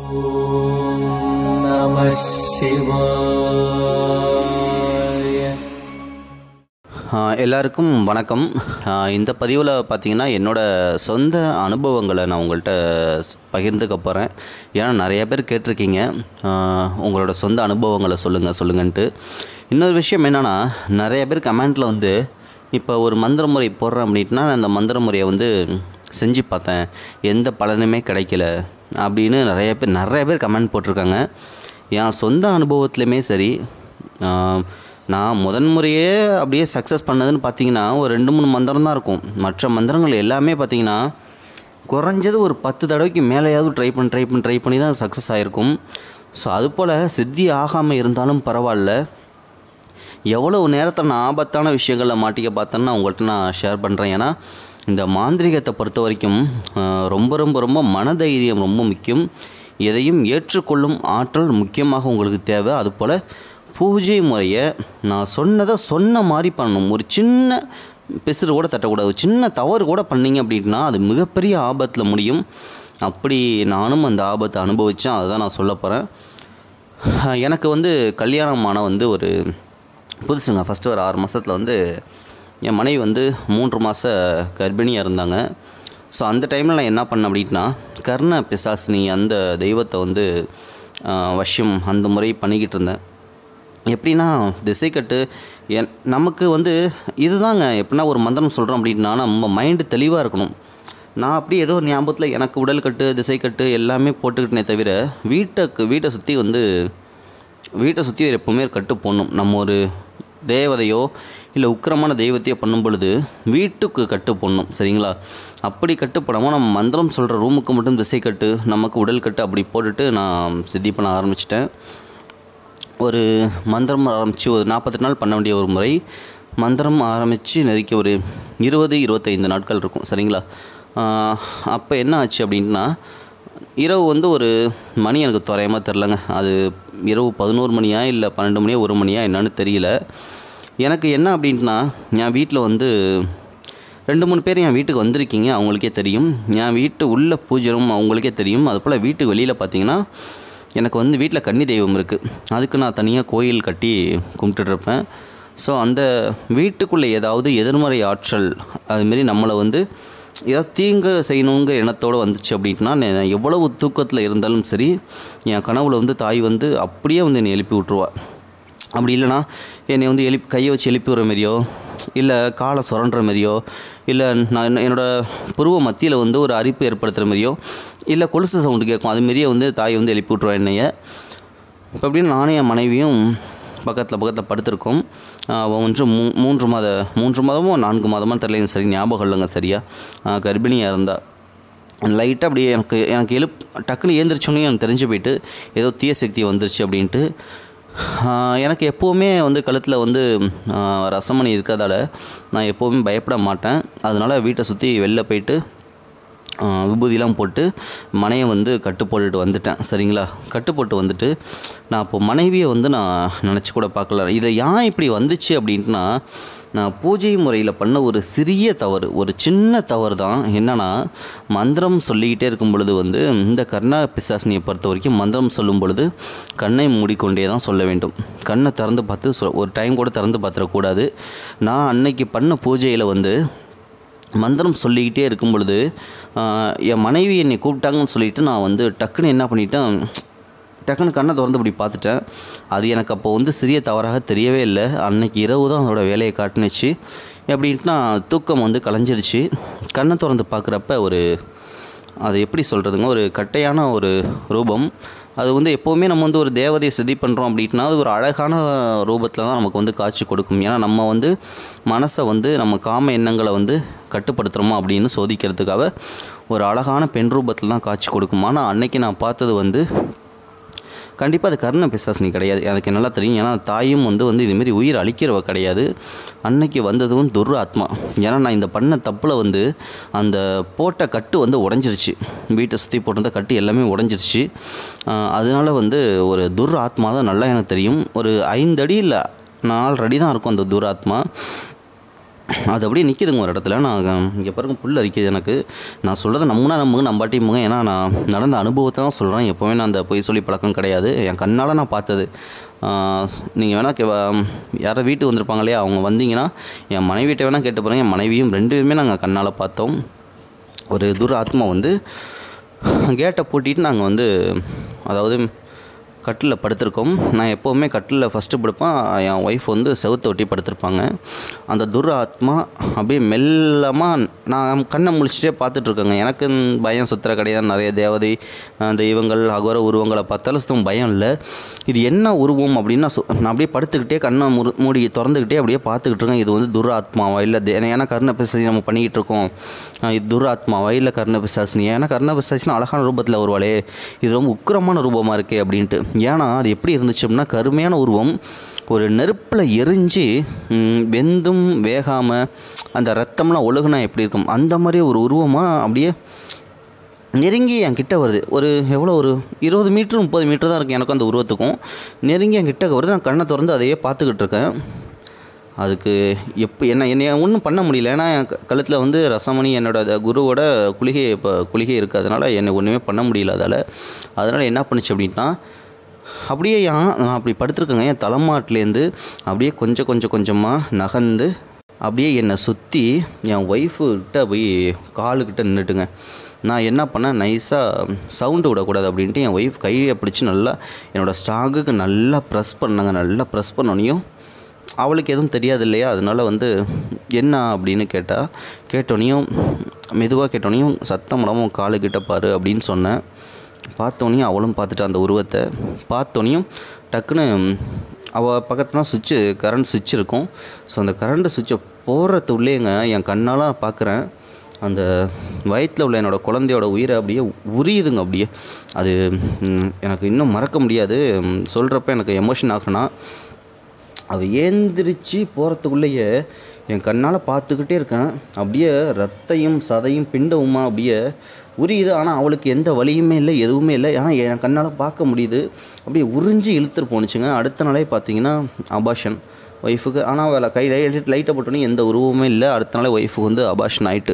नमः शिवाय ஆஹ் எல்லாருக்கும் வணக்கம் ஆஹ் இந்த பதிவில் பார்த்தீங்கன்னா என்னோடய சொந்த அனுபவங்களை நான் உங்கள்கிட்ட ஸ்- பகிர்ந்துக்க போகிறேன் ஏன்னா நிறைய பேர் கேட்டிருக்கீங்க ஆஹ் உங்களோட சொந்த அனுபவங்களை சொல்லுங்கள் சொல்லுங்கன்ட்டு இன்னொரு விஷயம் என்னென்னா நிறைய பேர் கமெண்ட்டில் வந்து இப்போ ஒரு மந்திர முறை போடுறேன் அப்படின்னா நான் அந்த மந்திர முறையை வந்து செஞ்சு பார்த்தேன் எந்த பலனுமே கிடைக்கல அப்படின்னு நிறைய பேர் நிறைய பேர் கமெண்ட் போட்டிருக்காங்க என் சொந்த அனுபவத்துலையுமே சரி ஆஹ் நான் முதன்முறையே அப்படியே சக்ஸஸ் பண்ணதுன்னு பார்த்தீங்கன்னா ஒரு ரெண்டு மூணு மந்திரம் தான் இருக்கும் மற்ற மந்திரங்கள் எல்லாமே பார்த்தீங்கன்னா குறைஞ்சது ஒரு பத்து தடவைக்கு மேலேயாவது ட்ரை பண்ணி ட்ரை பண்ணி ட்ரை பண்ணி தான் சக்ஸஸ் ஆகிருக்கும் ஸோ அதுபோல் சித்தி ஆகாமல் இருந்தாலும் பரவாயில்ல எவ்வளவு நேரத்தை நான் ஆபத்தான விஷயங்களில் மாட்டிக்க பார்த்தேன்னு உங்கள்கிட்ட நான் ஷேர் பண்ணுறேன் ஏன்னா இந்த மாந்திரிகத்தை பொறுத்த வரைக்கும் ஆஹ், ரொம்ப ரொம்ப ரொம்ப மனதைரியம் ரொம்ப முக்கியம் எதையும் ஏற்றுக்கொள்ளும் ஆற்றல் முக்கியமாக உங்களுக்கு தேவை அதுபோல் பூஜை முறையை நான் சொன்னதை சொன்ன மாதிரி பண்ணணும் ஒரு சின்ன பிசுறு கூட தட்டக்கூடாது ஒரு சின்ன தவறு கூட பண்ணீங்க அப்படின்னா அது மிகப்பெரிய ஆபத்தில் முடியும் அப்படி நானும் அந்த ஆபத்தை அனுபவித்தேன் அதை தான் நான் சொல்ல போகிறேன் எனக்கு வந்து கல்யாணமான வந்து ஒரு புதுசுங்க ஃபஸ்ட்டு ஒரு ஆறு மாதத்தில் வந்து என் மனைவி வந்து மூன்று மாத கர்ப்பிணியாக இருந்தாங்க ஸோ அந்த டைமில் நான் என்ன பண்ணேன் அப்படின்னா கர்ண பிசாசினி அந்த தெய்வத்தை வந்து ஆஹ், வஷ்யம் அந்த முறை பண்ணிக்கிட்டு இருந்தேன் எப்படின்னா திசைக்கட்டு என் நமக்கு வந்து இதுதாங்க எப்படின்னா ஒரு மந்திரம் சொல்கிறோம் அப்படின்னா நம்ம மைண்டு தெளிவாக இருக்கணும் நான் அப்படியே ஏதோ ஞாபகத்தில் எனக்கு உடல் கட்டு திசை கட்டு எல்லாமே போட்டுக்கிட்டனே தவிர வீட்டுக்கு வீட்டை சுற்றி வந்து வீட்டை சுற்றி எப்போவுமே ஒரு கட்டு போடணும் நம்ம ஒரு தேவதையோ இல்லை உக்கிரமான தெய்வத்தையோ பண்ணும் பொழுது வீட்டுக்கு கட்டு போடணும் சரிங்களா அப்படி கட்டு போடாமல் நம்ம மந்திரம் சொல்கிற ரூமுக்கு மட்டும் திசை கட்டு நமக்கு உடல் கட்டு அப்படி போட்டுட்டு நான் சித்தி பண்ண ஆரம்பிச்சிட்டேன் ஒரு மந்திரம் ஆரம்பித்து ஒரு நாற்பத்தெட்டு நாள் பண்ண வேண்டிய ஒரு முறை மந்திரம் ஆரம்பித்து நெருக்கி ஒரு இருபது இருபத்தைந்து நாட்கள் இருக்கும் சரிங்களா அப்போ என்ன ஆச்சு அப்படின்னா இரவு வந்து ஒரு மணி எனக்கு தோராயமாக தெரிலங்க அது இரவு பதினோரு மணியா இல்லை பன்னெண்டு மணியா ஒரு மணியா என்னன்னு தெரியல எனக்கு என்ன அப்படின்ட்டுனா என் வீட்டில் வந்து ரெண்டு மூணு பேர் என் வீட்டுக்கு வந்திருக்கீங்க அவங்களுக்கே தெரியும் என் வீட்டு உள்ள பூஜை ரூம் அவங்களுக்கே தெரியும் அதுபோல் வீட்டுக்கு வெளியில் பார்த்தீங்கன்னா எனக்கு வந்து வீட்டில் கன்னி தெய்வம் இருக்குது அதுக்கு நான் தனியாக கோயில் கட்டி கும்பிட்டுட்டு இருப்பேன் ஸோ அந்த வீட்டுக்குள்ளே ஏதாவது எதிர்மறை ஆற்றல் அதுமாரி நம்மளை வந்து ஏதாவது தீங்கு செய்யணுங்கிற எண்ணத்தோடு வந்துச்சு அப்படின்னா நான் எவ்வளவு தூக்கத்தில் இருந்தாலும் சரி என் கனவுல வந்து தாய் வந்து அப்படியே வந்து என்னை எழுப்பி விட்ருவா அப்படி இல்லைனா என்னை வந்து எழுப்பி கையை வச்சு எழுப்பி விடுற மாதிரியோ இல்லை காலை சுரண்டுற மாதிரியோ இல்லை நான் என்ன- என்னோட புருவ மத்தியில் வந்து ஒரு அரிப்பு ஏற்படுத்துகிற மாதிரியோ இல்லை கொலுசு சவுண்டு கேட்கும் அதுமாரியே வந்து தாய் வந்து எழுப்பி விட்ருவா என்னைய இப்போ அப்படின்னு நானும் என் மனைவியும் பக்கத்தில் பக்கத்தில் படுத்திருக்கோம் ஆஹ் அவள் வந்து மூ மூன்று மாத மூன்று மாதமோ நான்கு மாதமோ தெரியல எனக்கு சரி ஞாபகம் இல்லைங்க சரியா ஆஹ் கர்ப்பிணியாக இருந்தா லைட்டாக அப்படியே எனக்கு எனக்கு எழுப் டக்குன்னு ஏந்திரிச்சோன்னே எனக்கு தெரிஞ்சு போயிட்டு ஏதோ தீய சக்தி வந்துருச்சு அப்படின்ட்டு ஆஹ் எனக்கு எப்போவுமே வந்து கழுத்தில் வந்து ஆஹ் ரசமணி இருக்கிறதால நான் எப்போவுமே பயப்பட மாட்டேன் அதனால் வீட்டை சுற்றி வெளில போயிட்டு ஆஹ் விபூதிலாம் போட்டு மனையை வந்து கட்டு போட்டுட்டு வந்துட்டேன் சரிங்களா கட்டு போட்டு வந்துட்டு நான் அப்போ மனைவியை வந்து நான் நினச்சி கூட பார்க்கல இதை ஏன் இப்படி வந்துச்சு அப்படின்ட்டுனா நான் பூஜை முறையில் பண்ண ஒரு சிறிய தவறு ஒரு சின்ன தவறு தான் என்னன்னா மந்திரம் சொல்லிக்கிட்டே இருக்கும் பொழுது வந்து இந்த கர்ணா பிசாசினியை பொறுத்த வரைக்கும் மந்திரம் சொல்லும் பொழுது கண்ணை மூடிக்கொண்டே தான் சொல்ல வேண்டும் கண்ணை திறந்து பார்த்து சொ- ஒரு டைம் கூட திறந்து பார்த்துடக்கூடாது நான் அன்னைக்கு பண்ண பூஜையில் வந்து மந்திரம் சொல்லிக்கிட்டே இருக்கும் பொழுது ஆஹ், என் மனைவி என்னை கூப்பிட்டாங்கன்னு சொல்லிட்டு நான் வந்து டக்குன்னு என்ன பண்ணிட்டேன் டக்குன்னு கண்ணை திறந்து இப்படி பார்த்துட்டேன் அது எனக்கு அப்போ வந்து சிறிய தவறாக தெரியவே இல்லை அன்னைக்கு இரவு தான் அதோட வேலையை காட்டுனுச்சு எப்படின்ட்டு நான் தூக்கம் வந்து கலைஞ்சிருச்சு கண்ணை திறந்து பார்க்குறப்ப ஒரு அது எப்படி சொல்கிறதுங்க ஒரு கட்டையான ஒரு ரூபம் அது வந்து எப்போவுமே நம்ம வந்து ஒரு தேவதையை சிதி பண்ணுறோம் அப்படின்னா அது ஒரு அழகான ரூபத்தில் தான் நமக்கு வந்து காட்சி கொடுக்கும் ஏன்னா நம்ம வந்து மனசை வந்து நம்ம காம எண்ணங்களை வந்து கட்டுப்படுத்துகிறோமா அப்படின்னு சோதிக்கிறதுக்காக ஒரு அழகான பெண் ரூபத்தில் தான் காட்சி கொடுக்கும் ஆனால் அன்னைக்கு நான் பார்த்தது வந்து கண்டிப்பாக அது கர்ண பிசாசினி கிடையாது எனக்கு நல்லா தெரியும் ஏன்னா தாயும் வந்து வந்து இதுமாரி உயிர் அழிக்கிறவ கிடையாது அன்னைக்கு வந்ததும் துர் ஆத்மா ஏன்னா நான் இந்த பண்ண தப்பில் வந்து அந்த போட்ட கட்டு வந்து உடஞ்சிருச்சு வீட்டை சுற்றி போட்டிருந்த கட்டு எல்லாமே உடஞ்சிருச்சு ஆஹ் அதனால வந்து ஒரு துர் ஆத்மா தான் நல்லா எனக்கு தெரியும் ஒரு ஐந்து அடி இல்லை நாலு அடி தான் இருக்கும் அந்த துர் ஆத்மா அது அப்படியே நிற்கிதுங்க ஒரு இடத்துல நான் இங்கே பாருங்க புல் அரிக்குது எனக்கு நான் சொல்கிறத நம்புனா நம்புங்க நம்பாட்டியுமுங்க ஏன்னா நான் நடந்த அனுபவத்தை தான் சொல்கிறேன் எப்போவுமே நான் அந்த பொய் சொல்லி பழக்கம் கிடையாது என் கண்ணால் நான் பார்த்தது நீங்கள் வேணால் கே யாரோ வீட்டுக்கு வந்திருப்பாங்க இல்லையா அவங்க வந்தீங்கன்னா என் மனைவிட்ட வேணால் கேட்டு பாருங்க என் மனைவியும் ரெண்டு பேருமே நாங்கள் கண்ணால் பார்த்தோம் ஒரு துர் ஆத்மா வந்து கேட்டை பூட்டிட்டு நாங்கள் வந்து அதாவது கட்டிலில் படுத்திருக்கோம் நான் எப்போவுமே கட்டிலில் ஃபஸ்ட்டு படுப்பேன் என் ஒய்ஃப் வந்து செவுத்தை ஒட்டி படுத்திருப்பாங்க அந்த துர் ஆத்மா அப்படியே மெல்லமாக நான் கண்ணை முழிச்சிட்டே பார்த்துட்ருக்கேங்க எனக்கு பயம் சுத்திர கிடையாது நிறைய தேவதை அஹ், தெய்வங்கள் அகோர உருவங்களை பார்த்தாலும் சுத்தம் பயம் இல்லை இது என்ன உருவம் அப்படின்னு நான் சொ- நான் அப்படியே படுத்துக்கிட்டே கண்ணை முறு மூடி திறந்துக்கிட்டே அப்படியே பார்த்துக்கிட்டு இருக்கேன் இது வந்து துர் ஆத்மாவா இல்லை தே- ஏன்னா கர்ண பிசாசி நம்ம பண்ணிக்கிட்டு இருக்கோம் அஹ், இது துர் ஆத்மாவா இல்லை கர்ண பிசாசினி ஏன்னா கர்ண பிசாசினா அழகான ரூபத்தில் வருவாளே இது ரொம்ப உக்கிரமான ரூபமாக இருக்கே அப்படின்ட்டு ஏன்னா அது எப்படி இருந்துச்சு அப்படின்னா கருமையான உருவம் ஒரு நெருப்பில் எரிஞ்சு ம், வெந்தும் வேகாமல் அந்த ரத்தம்லாம் ஒழுகுனா எப்படி இருக்கும் அந்த மாதிரி ஒரு உருவமாக அப்படியே நெருங்கி என் கிட்ட வருது ஒரு எவ்வளோ ஒரு இருபது மீட்ரு முப்பது மீட்டர் தான் இருக்கும் எனக்கும் அந்த உருவத்துக்கும் நெருங்கி என் கிட்ட வருது நான் கண்ணை திறந்து அதையே பார்த்துக்கிட்டு இருக்கேன் அதுக்கு எப்போ என்ன என்னை ஒன்றும் பண்ண முடியல ஏன்னா என் கழுத்தில் வந்து ரசமணி என்னோட அந்த குருவோட குளிகை இப்போ குளிகை இருக்குது அதனால் என்னை ஒன்றுமே பண்ண முடியல அதால் அதனால் என்ன பண்ணுச்சு அப்படின்னா அப்படியே ஏன் நான் அப்படி படுத்திருக்கேங்க என் தலைமாட்டிலேருந்து அப்படியே கொஞ்சம் கொஞ்சம் கொஞ்சமாக நகர்ந்து அப்படியே என்னை சுற்றி என் ஒய்ஃபு கிட்ட போய் காலுக்கிட்ட நின்றுட்டுங்க நான் என்ன பண்ணேன் நைஸாக சவுண்டு விடக்கூடாது அப்படின்ட்டு என் ஒய்ஃப் கையை பிடிச்சி நல்லா என்னோடய ஸ்டாகுக்கு நல்லா ப்ரெஸ் பண்ணாங்க நல்லா ப்ரெஸ் பண்ணோனையும் அவளுக்கு எதுவும் தெரியாது இல்லையா அதனால வந்து என்ன அப்படின்னு கேட்டால் கேட்டோனையும் மெதுவாக கேட்டோனையும் சத்தம் இல்லாமல் காலுக்கிட்ட பாரு அப்படின்னு சொன்னேன் பார்த்தோனையும் அவளும் பார்த்துட்டா அந்த உருவத்தை பார்த்தோனையும் டக்குன்னு அவள் பக்கத்துல சுவிட்சு கரண்ட் சுவிட்ச் இருக்கும் ஸோ அந்த கரண்ட் சுவிட்சை போடுறது உள்ளேங்க என் கண்ணால் பார்க்குறேன் அந்த வயிற்றில் உள்ள என்னோடய குழந்தையோட உயிரை அப்படியே உரியுதுங்க அப்படியே அது ம், எனக்கு இன்னும் மறக்க முடியாது சொல்கிறப்ப எனக்கு எமோஷன் ஆகுனா அவள் ஏந்திரிச்சு போகிறதுக்குள்ளேயே என் கண்ணால் பார்த்துக்கிட்டே இருக்கேன் அப்படியே ரத்தையும் சதையும் பிண்டவுமா அப்படியே உரியுது ஆனால் அவளுக்கு எந்த வலியுமே இல்லை எதுவுமே இல்லை ஆனால் என் கண்ணால் பார்க்க முடியுது அப்படியே உறிஞ்சி இழுத்துட்டு போணுச்சுங்க அடுத்த நாளே பார்த்தீங்கன்னா அபாஷன் ஒய்ஃபுக்கு ஆனால் அவளை கையில் எழுதிட்டு லைட்டை போட்டோன்னே எந்த உருவமே இல்லை அடுத்த நாளே ஒய்ஃபுக்கு வந்து அபாஷன் ஆயிட்டு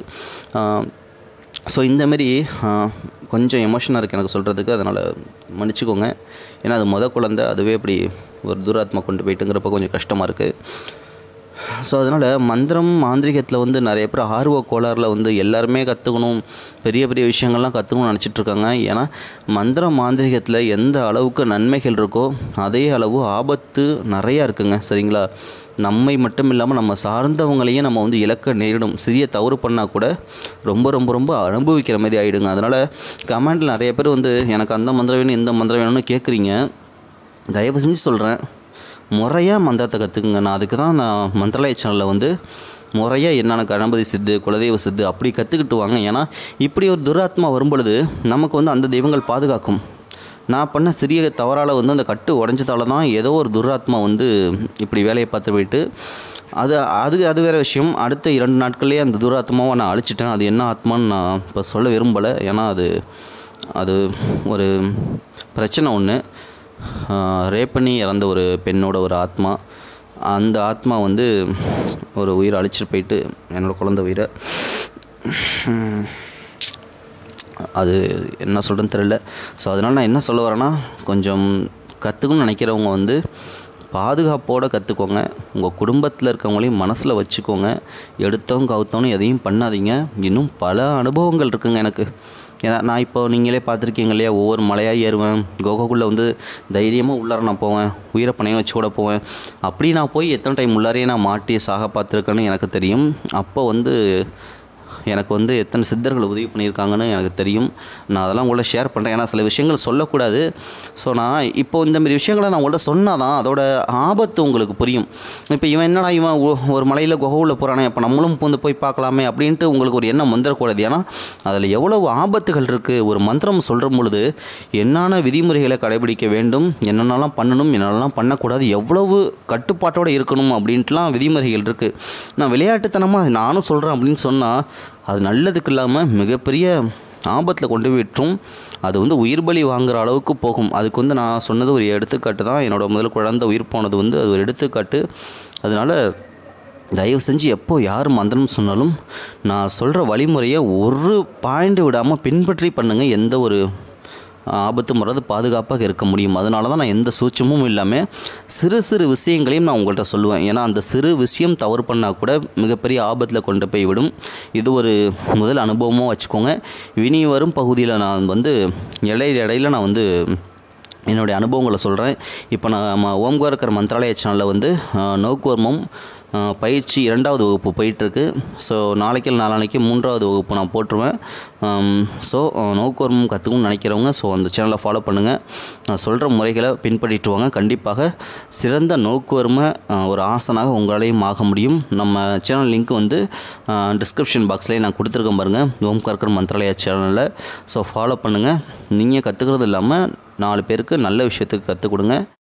ஸோ இந்தமாரி கொஞ்சம் எமோஷனாக இருக்குது எனக்கு சொல்கிறதுக்கு அதனால் மன்னிச்சுக்கோங்க ஏன்னா அது முத குழந்தை அதுவே இப்படி ஒரு துராத்மா கொண்டு போயிட்டுங்கிறப்ப கொஞ்சம் கஷ்டமாக இருக்குது ஸோ அதனால் மந்திரம் மாந்திரிகத்தில் வந்து நிறைய பேர் ஆர்வ கோளாறில் வந்து எல்லாருமே கற்றுக்கணும் பெரிய பெரிய விஷயங்கள்லாம் கற்றுக்கணும்னு நினச்சிட்டு இருக்காங்க ஏன்னா மந்திரம் மாந்திரிகத்தில் எந்த அளவுக்கு நன்மைகள் இருக்கோ அதே அளவு ஆபத்து நிறையா இருக்குங்க சரிங்களா நம்மை மட்டும் இல்லாமல் நம்ம சார்ந்தவங்களையும் நம்ம வந்து இழக்க நேரிடும் சிறிய தவறு பண்ணால் கூட ரொம்ப ரொம்ப ரொம்ப அனுபவிக்கிற மாதிரி ஆகிடுங்க அதனால் கமெண்டில் நிறைய பேர் வந்து எனக்கு அந்த மந்திரம் வேணும் இந்த மந்திரம் வேணும்னு கேட்குறீங்க தயவு செஞ்சு சொல்கிறேன் முறையாக மந்திரத்தை கற்றுக்குங்க நான் அதுக்கு தான் நான் மந்திரலய சேனலில் வந்து முறையாக என்னென்ன கணபதி சித்து குலதெய்வ சித்து அப்படி கற்றுக்கிட்டு வாங்க ஏன்னா இப்படி ஒரு துராத்மா வரும்பொழுது நமக்கு வந்து அந்த தெய்வங்கள் பாதுகாக்கும் நான் பண்ண சிறிய தவறால் வந்து அந்த கட்டு உடஞ்சதால தான் ஏதோ ஒரு துராத்மா வந்து இப்படி வேலையை பார்த்து போயிட்டு அது அது அது வேறு விஷயம் அடுத்த இரண்டு நாட்கள்லேயே அந்த துராத்மாவை நான் அழிச்சிட்டேன் அது என்ன ஆத்மான்னு நான் இப்போ சொல்ல விரும்பலை ஏன்னா அது அது ஒரு பிரச்சனை ஒன்று ரேப் பண்ணி இறந்த ஒரு பெண்ணோட ஒரு ஆத்மா அந்த ஆத்மா வந்து ஒரு உயிரை அழிச்சிட்டு போயிட்டு என்னோடய குழந்தை உயிரை அது என்ன சொல்கிறேன்னு தெரியல ஸோ அதனால் நான் என்ன சொல்ல வரேன்னா கொஞ்சம் கற்றுக்கணும்னு நினைக்கிறவங்க வந்து பாதுகாப்போடு கற்றுக்கோங்க உங்கள் குடும்பத்தில் இருக்கவங்களையும் மனசில் வச்சுக்கோங்க எடுத்தவங்க கவுத்தவனும் எதையும் பண்ணாதீங்க இன்னும் பல அனுபவங்கள் இருக்குங்க எனக்கு ஏன்னா நான் இப்போ நீங்களே பார்த்துருக்கீங்க இல்லையா ஒவ்வொரு மலையாக ஏறுவேன் குகைக்குள்ளே வந்து தைரியமாக உள்ளார நான் போவேன் உயிரை பணையம் வச்சு கூட போவேன் அப்படி நான் போய் எத்தனை டைம் உள்ளாரையே நான் மாட்டி சாக பார்த்துருக்கேன்னு எனக்கு தெரியும் அப்போ வந்து எனக்கு வந்து எத்தனை சித்தர்கள் உதவி பண்ணியிருக்காங்கன்னு எனக்கு தெரியும் நான் அதெல்லாம் உங்கள்ட்ட ஷேர் பண்ணுறேன் ஏன்னா சில விஷயங்கள் சொல்லக்கூடாது ஸோ நான் இப்போ இந்த மாதிரி விஷயங்களை நான் உங்கள்ட்ட சொன்னால் தான் அதோட ஆபத்து உங்களுக்கு புரியும் இப்போ இவன் என்னடா இவன் ஒ- ஒரு மலையில் குகைவுல போகிறானே அப்போ நம்மளும் வந்து போய் பார்க்கலாமே அப்படின்ட்டு உங்களுக்கு ஒரு எண்ணம் வந்துடக்கூடாது ஏன்னா அதில் எவ்வளவு ஆபத்துகள் இருக்குது ஒரு மந்திரம் சொல்கிற பொழுது என்னென்ன விதிமுறைகளை கடைபிடிக்க வேண்டும் என்னென்னலாம் பண்ணணும் என்னென்னலாம் பண்ணக்கூடாது எவ்வளவு கட்டுப்பாட்டோடு இருக்கணும் அப்படின்ட்டுலாம் விதிமுறைகள் இருக்குது நான் விளையாட்டுத்தனமாக நானும் சொல்கிறேன் அப்படின்னு சொன்னால் அது நல்லதுக்கு இல்லாமல் மிகப்பெரிய ஆபத்தில் கொண்டு போய் விட்டுரும் அது வந்து உயிர் பலி வாங்குற அளவுக்கு போகும் அதுக்கு வந்து நான் சொன்னது ஒரு எடுத்துக்காட்டு தான் என்னோட முதல் குழந்தை உயிர் போனது வந்து அது ஒரு எடுத்துக்காட்டு அதனால் தயவு செஞ்சு எப்போ யார் மந்திரம் சொன்னாலும் நான் சொல்கிற வழிமுறையை ஒரு பாயிண்ட் விடாமல் பின்பற்றி பண்ணுங்கள் எந்த ஒரு ஆபத்தும் வராது பாதுகாப்பாக இருக்க முடியும் அதனால தான் நான் எந்த சூட்சமும் இல்லாமல் சிறு சிறு விஷயங்களையும் நான் உங்கள்கிட்ட சொல்லுவேன் ஏன்னா அந்த சிறு விஷயம் தவறு பண்ணால் கூட மிகப்பெரிய ஆபத்தில் கொண்டு போய் விடும் இது ஒரு முதல் அனுபவமாக வச்சுக்கோங்க இனி வரும் பகுதியில் நான் வந்து இடையில இடையில நான் வந்து என்னுடைய அனுபவங்களை சொல்கிறேன் இப்போ நான் நம்ம ஓம்காரக்கர் மந்த்ராலய சேனலில் வந்து அஹ், நோக்குவர்மம் அஹ், பயிற்சி இரண்டாவது வகுப்பு போயிட்டுருக்கு ஸோ நாளைக்கு இல்லை நாளானைக்கு மூன்றாவது வகுப்பு நான் போட்டுருவேன் ஸோ நோக்குவர்மம் கற்றுக்கணும்னு நினைக்கிறவங்க ஸோ அந்த சேனலை ஃபாலோ பண்ணுங்கள் நான் சொல்கிற முறைகளை பின்பற்றிட்டு வாங்க கண்டிப்பாக சிறந்த நோக்குவர்ம அஹ், ஒரு ஆசனாக உங்களாலையும் ஆக முடியும் நம்ம சேனல் லிங்க் வந்து டிஸ்கிரிப்ஷன் பாக்ஸ்லேயே நான் கொடுத்துருக்கேன் பாருங்கள் ஓம்கார்கர் மந்த்ராலயா சேனலில் ஸோ ஃபாலோ பண்ணுங்கள் நீங்கள் கற்றுக்கிறது இல்லாமல் நாலு பேருக்கு நல்ல விஷயத்துக்கு கற்றுக் கொடுங்க